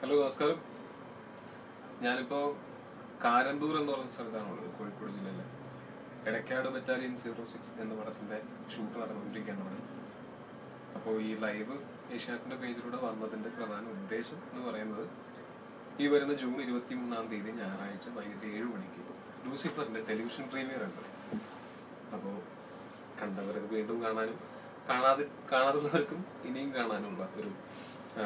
Hello നമസ്കാരം ഞാനിപ്പോ കാരന്തൂർ എന്ന് പറയുന്ന സ്ഥലത്താണുള്ളത് കോഴിക്കോട് ജില്ലയിലെ എടക്കാട് ബറ്റാലിയൻ സീറോ സിക്സ് എന്ന പടത്തിന്റെ ഷൂട്ട് നടന്നുകൊണ്ടിരിക്കുകയാണ് ഇവിടെ അപ്പോൾ ഈ ലൈവ് ഏഷ്യാനെറ്റിന്റെ പേജിലൂടെ വന്നതിന്റെ പ്രധാന ഉദ്ദേശം എന്ന് പറയുന്നത് ഈ വരുന്ന ജൂൺ ഇരുപത്തി മൂന്നാം തീയതി ഞായറാഴ്ച വൈകിട്ട് ഏഴ് മണിക്ക് ലൂസിഫറിന്റെ ടെലിവിഷൻ പ്രീമിയർ ഉണ്ട് അപ്പോൾ കണ്ടവർക്ക് വീണ്ടും കാണാനും കാണാതെ കാണാതുള്ളവർക്കും ഇനിയും കാണാനുള്ള ഒരു ആ,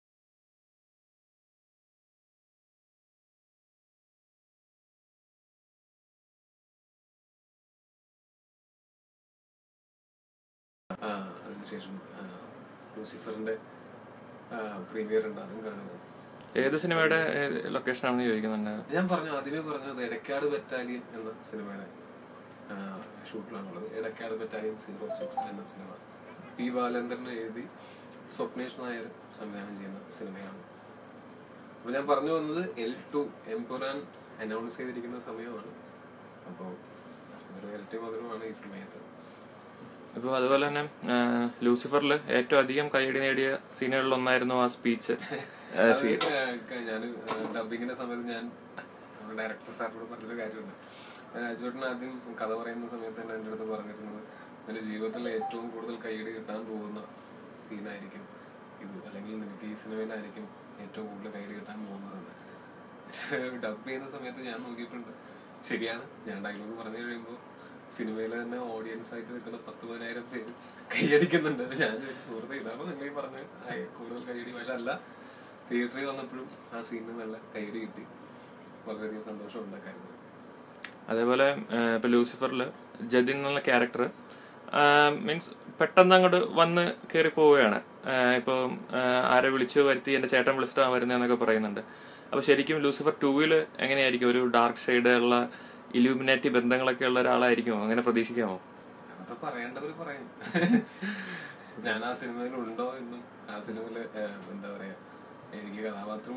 ആ, അതിനുശേഷം ആ, ലൂസിഫറിന്റെ പ്രീമിയർ ഉണ്ട് അതും കാണുക ഏത് സിനിമയുടെ ലൊക്കേഷൻ ആണെന്ന് ചോദിക്കുന്നുണ്ട് ഞാൻ പറഞ്ഞു ആദ്യമേ പറഞ്ഞത് എടക്കാട് ബറ്റാലിയൻ എന്ന സിനിമയുടെ ആ, ഷൂട്ടിലാണുള്ളത് എടക്കാട് ബറ്റാലിയൻ സീറോ സിക്സ് എന്ന സിനിമ പി ബാലേന്ദ്രൻ എഴുതി സ്വപ്നേഷ് നായർ സംവിധാനം ചെയ്യുന്ന സിനിമയാണ് അപ്പൊ ഞാൻ പറഞ്ഞു വന്നത് എൽ ടു എംപുരാൻ അനൗൺസ് ചെയ്തിരിക്കുന്ന സമയമാണ് അപ്പോൾ ഒരു എൽ ടു മധുരമാണ് ഈ സമയത്ത് ഇപ്പോൾ അതുപോലെ തന്നെ ആ, ലൂസിഫറിൽ ഏറ്റവും അധികം കൈയടി നേടിയ സീനുകളിൽ ഒന്നായിരുന്നു ആ സ്പീച്ച് ഞാൻ ഡബിങ്ങിന്റെ സമയത്ത് ഞാൻ ഡയറക്ടർ സാറിനോട് പറഞ്ഞൊരു കാര്യമുണ്ട് രാജുവേട്ടൻ ആദ്യം കഥ പറയുന്ന സമയത്ത് തന്നെ എൻ്റെ അടുത്ത് പറഞ്ഞിരുന്നത് എൻ്റെ ജീവിതത്തിൽ ഏറ്റവും കൂടുതൽ കൈയടി കിട്ടാൻ പോകുന്ന സീനായിരിക്കും ഇത് അല്ലെങ്കിൽ നിനക്ക് ഈ സിനിമയിലായിരിക്കും ഏറ്റവും കൂടുതൽ കൈയടി കിട്ടാൻ പോകുന്നതെന്ന് ഡബ് ചെയ്യുന്ന സമയത്ത് ഞാൻ നോക്കിയിട്ടുണ്ട് ശരിയാണ് ഞാൻ ഡയലോഗ് പറഞ്ഞു കഴിയുമ്പോൾ സിനിമയിൽ തന്നെ ഓഡിയൻസ് ആയിട്ട് നിൽക്കുന്ന പത്ത് പതിനായിരം പേര് കൈയടിക്കുന്നുണ്ട് അപ്പൊ ഞാൻ ഒരു സുഹൃത്ത് ഇതാണ് നിങ്ങൾ ഈ പറഞ്ഞ ആയി, കൂടുതൽ കൈയടി പക്ഷെ അല്ല തിയേറ്ററിൽ വന്നപ്പോഴും ആ സീനിന് നല്ല കൈയടി കിട്ടി വളരെയധികം സന്തോഷം ഉണ്ടാക്കായിരുന്നു അതേപോലെ ആ, ഇപ്പൊ ലൂസിഫറിൽ ജതിൻ എന്നുള്ള ക്യാരക്ടർ മീൻസ് പെട്ടെന്ന് അങ്ങോട്ട് വന്ന് കയറി പോവുകയാണ് ആ, ഇപ്പൊ ആ, ആരെ വിളിച്ചു വരുത്തി എന്റെ ചേട്ടൻ വിളിച്ചിട്ടാണ് വരുന്നതെന്നൊക്കെ പറയുന്നുണ്ട് അപ്പൊ ശരിക്കും ലൂസിഫർ ടൂവില് എങ്ങനെയായിരിക്കും ഒരു ഡാർക്ക് ഷെയ്ഡ് ഉള്ള ഇലൂമിനാറ്റി ബന്ധങ്ങളൊക്കെ ഉള്ള ഒരാളായിരിക്കുമോ അങ്ങനെ പ്രതീക്ഷിക്കാമോ അതൊക്കെ പറയേണ്ടവര് പറയും ഞാൻ ആ സിനിമയിൽ ഉണ്ടോ എന്നും ആ സിനിമയില് ഏഹ്, എന്താ പറയാ എനിക്ക് കഥാപാത്രം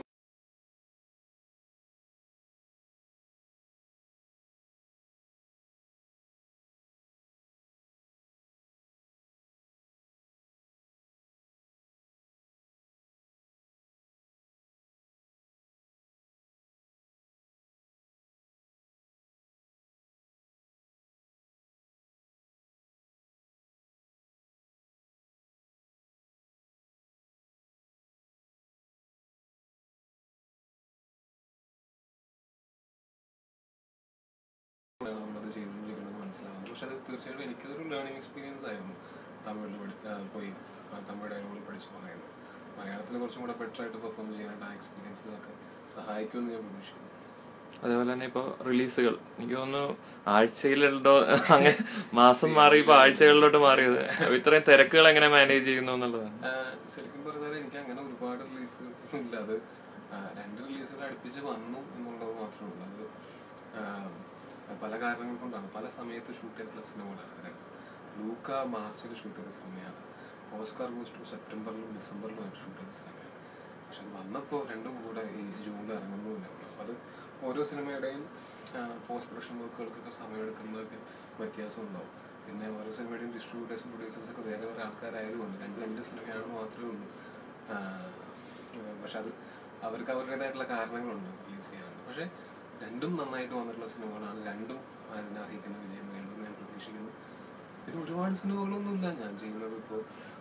നമ്മളത് ചെയ്തുകൊണ്ടിരിക്കുന്നത് മനസ്സിലാവുന്നു പക്ഷെ അത് തീർച്ചയായിട്ടും എനിക്കതൊരു ലേണിംഗ് എക്സ്പീരിയൻസ് ആയിരുന്നു തമിഴിൽ പഠി ആ, പോയി ആ, തമിഴ് ഡയലോഗിൽ പഠിച്ച് പറയുന്നത് മലയാളത്തിൽ കുറച്ചും കൂടെ ബെറ്റർ ആയിട്ട് പെർഫോം ചെയ്യാനായിട്ട് ആ എക്സ്പീരിയൻസ് ഒക്കെ സഹായിക്കുമെന്ന് ഞാൻ പ്രതീക്ഷിക്കുന്നു അതേപോലെ തന്നെ ഇപ്പൊ റിലീസുകൾ എനിക്ക് തോന്നുന്നു ആഴ്ചയിലുണ്ടോ അങ്ങനെ മാസം മാറി ഇപ്പൊ ആഴ്ചകളിലോട്ട് മാറിയത് അപ്പൊ ഇത്രയും തിരക്കുകൾ എങ്ങനെ മാനേജ് ചെയ്യുന്നു എന്നുള്ളതാണ് ആ, ശരിക്കും പറഞ്ഞാൽ എനിക്ക് അങ്ങനെ ഒരുപാട് റിലീസ് ഇല്ല അത് ആ, രണ്ട് റിലീസുകൾ അടുപ്പിച്ച് വന്നു എന്നുള്ളത് മാത്രമേ ഉള്ളൂ അത് ആ, പല കാരണങ്ങൾ കൊണ്ടാണ് പല സമയത്ത് ഷൂട്ട് ചെയ്തിട്ടുള്ള സിനിമകളാണ് അത് രണ്ടും. ലൂക്ക മാർച്ചിൽ ഷൂട്ട് ചെയ്ത സിനിമയാണ് ഓസ്കാർ ഗോസ്റ്റു സെപ്റ്റംബറിലും ഡിസംബറിലുമായിട്ട് ഷൂട്ട് ചെയ്ത സിനിമയാണ് പക്ഷെ അത് വന്നപ്പോൾ രണ്ടും കൂടെ ഈ ജൂണിൽ ഇറങ്ങുന്നു എന്നേ ഉള്ളൂ അപ്പോൾ അത് ഓരോ സിനിമയുടെയും പോസ്റ്റ് പ്രൊഡക്ഷൻ വർക്കുകൾക്കൊക്കെ സമയമെടുക്കുന്നതൊക്കെ വ്യത്യാസം ഉണ്ടാവും പിന്നെ ഓരോ സിനിമയുടെയും ഡിസ്ട്രിബ്യൂട്ടേഴ്സും പ്രൊഡ്യൂസേഴ്സ് ഒക്കെ വേറെ വേറെ ആൾക്കാരായതുകൊണ്ട് രണ്ട് രണ്ട് സിനിമയാണ് മാത്രമേ ഉള്ളൂ ആ, പക്ഷെ അത് അവർക്ക് അവരുടേതായിട്ടുള്ള കാരണങ്ങളുണ്ട് റിലീസ് ചെയ്യാനായിട്ട് പക്ഷെ രണ്ടും നന്നായിട്ട് വന്നിട്ടുള്ള സിനിമകളാണ് രണ്ടും അതിനെ അറിയിക്കുന്ന വിജയം നേടുമെന്ന് ഞാൻ പ്രതീക്ഷിക്കുന്നു പിന്നെ ഒരുപാട് സിനിമകളൊന്നുമില്ല ഞാൻ ചെയ്യുന്നത് ഇപ്പോൾ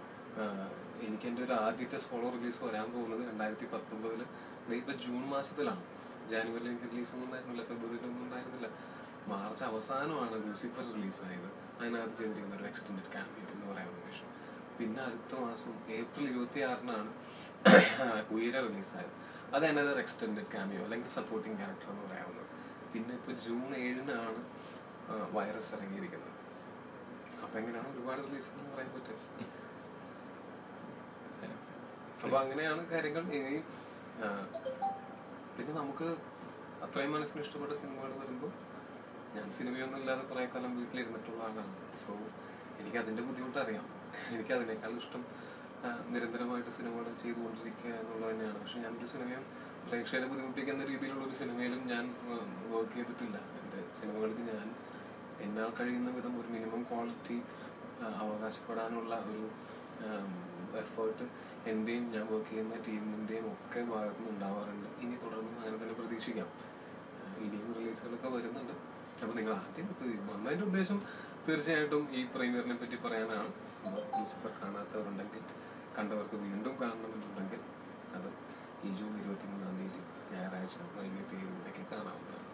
എനിക്ക് എൻ്റെ ഒരു ആദ്യത്തെ സോളോ റിലീസ് വരാൻ പോകുന്നത് രണ്ടായിരത്തി പത്തൊമ്പതിൽ ഇപ്പൊ ജൂൺ മാസത്തിലാണ് ജാനുവരിയിൽ എനിക്ക് റിലീസ് ഒന്നും ഉണ്ടായിരുന്നില്ല ഫെബ്രുവരിയിലൊന്നും ഉണ്ടായിരുന്നില്ല മാർച്ച് അവസാനമാണ് ലൂസിഫർ റിലീസ് ആയത് അതിനകത്ത് ചെയ്തിരിക്കുന്ന ഒരു എക്സ്റ്റൻഡഡ് ക്യാമ്പയിൻ എന്ന് പറയാവുന്ന വിഷയം പിന്നെ അടുത്ത മാസം ഏപ്രിൽ ഇരുപത്തി ആറിനാണ് ഉയര റിലീസായത് അത് അനദർ എക്സ്റ്റൻഡഡ് ക്യാമിയോ അല്ലെങ്കിൽ സപ്പോർട്ടിങ് ക്യാരക്ടർ എന്ന് പറയാവുന്നത് പിന്നെ ഇപ്പൊ ജൂൺ ഏഴിനാണ് വൈറസ് ഇറങ്ങിയിരിക്കുന്നത് അപ്പൊ എങ്ങനെയാണ് ഒരുപാട് റിലീസുകൾ എന്ന് പറയാൻ പറ്റും അപ്പൊ അങ്ങനെയാണ് കാര്യങ്ങൾ ഇനി ആ, പിന്നെ നമുക്ക് അത്രയും മനസ്സിന് ഇഷ്ടപ്പെട്ട സിനിമകൾ വരുമ്പോൾ ഞാൻ സിനിമയൊന്നും ഇല്ലാതെ കുറെ കാലം വീട്ടിലിരുന്നിട്ടുള്ള ആളാണ് സോ എനിക്ക് അതിന്റെ ബുദ്ധിമുട്ട് അറിയാം എനിക്ക് അതിനേക്കാൾ ഇഷ്ടം ആ, നിരന്തരമായിട്ട് സിനിമകൾ ചെയ്തുകൊണ്ടിരിക്കുക എന്നുള്ളത് തന്നെയാണ് പക്ഷെ ഞാനൊരു സിനിമയും പ്രേക്ഷകരെ ബുദ്ധിമുട്ടിക്കുന്ന രീതിയിലുള്ള ഒരു സിനിമയിലും ഞാൻ വർക്ക് ചെയ്തിട്ടില്ല എൻ്റെ സിനിമകൾക്ക് ഞാൻ എന്നാൽ കഴിയുന്ന വിധം ഒരു മിനിമം ക്വാളിറ്റി അവകാശപ്പെടാനുള്ള ഒരു എഫേർട്ട് എൻ്റെയും ഞാൻ വർക്ക് ചെയ്യുന്ന ടീമിൻ്റെയും ഒക്കെ ഭാഗത്തു നിന്ന് ഉണ്ടാവാറുണ്ട് ഇനി തുടർന്നും അങ്ങനെ തന്നെ പ്രതീക്ഷിക്കാം ആഹ് ഇനിയും റിലീസുകളൊക്കെ വരുന്നുണ്ട് അപ്പോൾ നിങ്ങൾ ആദ്യം ഇപ്പൊ ഇത് വന്നതിന്റെ ഉദ്ദേശം തീർച്ചയായിട്ടും ഈ പ്രീമിയറിനെ പറ്റി പറയാനാണ് അപ്പോൾ ലൂസിഫർ കാണാത്തവരുണ്ടെങ്കിൽ കണ്ടവർക്ക് വീണ്ടും കാണണമെന്നുണ്ടെങ്കിൽ അത് ഈ ജൂൺ ഇരുപത്തി മൂന്നാം തീയതി ഞായറാഴ്ച വൈകിട്ട് ഏഴ് മണിക്ക് കാണാവുന്നതാണ്